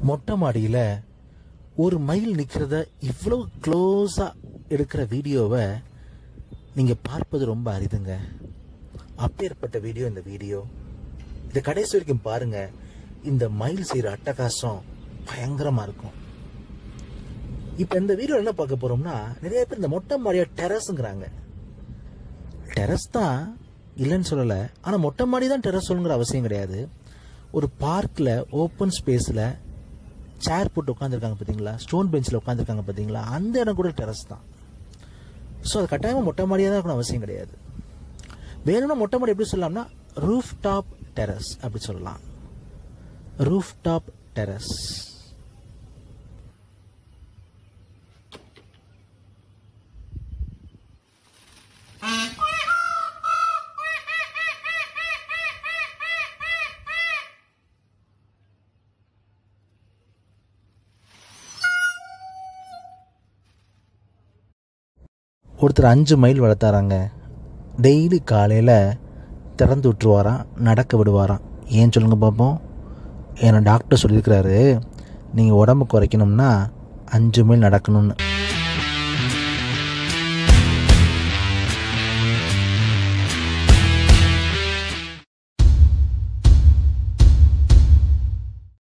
மொட்டை மாடியில் ஒரு மைல் நிற்கிறத இவ்வளவு க்ளோஸாக எடுக்கிற வீடியோவை நீங்கள் பார்ப்பது ரொம்ப அரிதுங்க அப்பேற்பட்ட வீடியோ இந்த வீடியோ இதை கடைசி வரைக்கும் பாருங்க இந்த மயில் செய்கிற அட்டகாசம் பயங்கரமாக இருக்கும் இப்போ இந்த வீடியோ என்ன பார்க்க போறோம்னா நிறைய பேர் இந்த மொட்டை மாடியா டெரஸ்ங்கிறாங்க டெரஸ் தான் இல்லைன்னு சொல்லலை ஆனால் மொட்டை மாடி தான் டெரஸ் சொல்லுங்கிற அவசியம் கிடையாது ஒரு பார்க்கில் ஓப்பன் ஸ்பேஸில் சேர் போட்டு உட்காந்துருக்காங்க பார்த்தீங்களா ஸ்டோன் பெஞ்சில் உட்காந்துருக்காங்க பார்த்தீங்களா அந்த இடம் கூட டெரஸ் தான் ஸோ அது கட்டாயமாக மொட்டை மாடியாக தான் இருக்கணும் அவசியம் கிடையாது வேணும்னா மொட்டை மாடி எப்படி சொல்லலாம்னா ரூஃப் டாப் டெரஸ் அப்படி சொல்லலாம் ரூஃப் டாப் டெரஸ் ஒருத்தர் அஞ்சு மைல் வளர்த்தாராங்க டெய்லி காலையில் திறந்து விட்டுருவாராம் நடக்க விடுவாராம் ஏன் சொல்லுங்க பார்ப்போம் ஏன்னா டாக்டர் சொல்லியிருக்கிறாரு நீங்கள் உடம்பு குறைக்கணும்னா அஞ்சு மைல் நடக்கணும்னு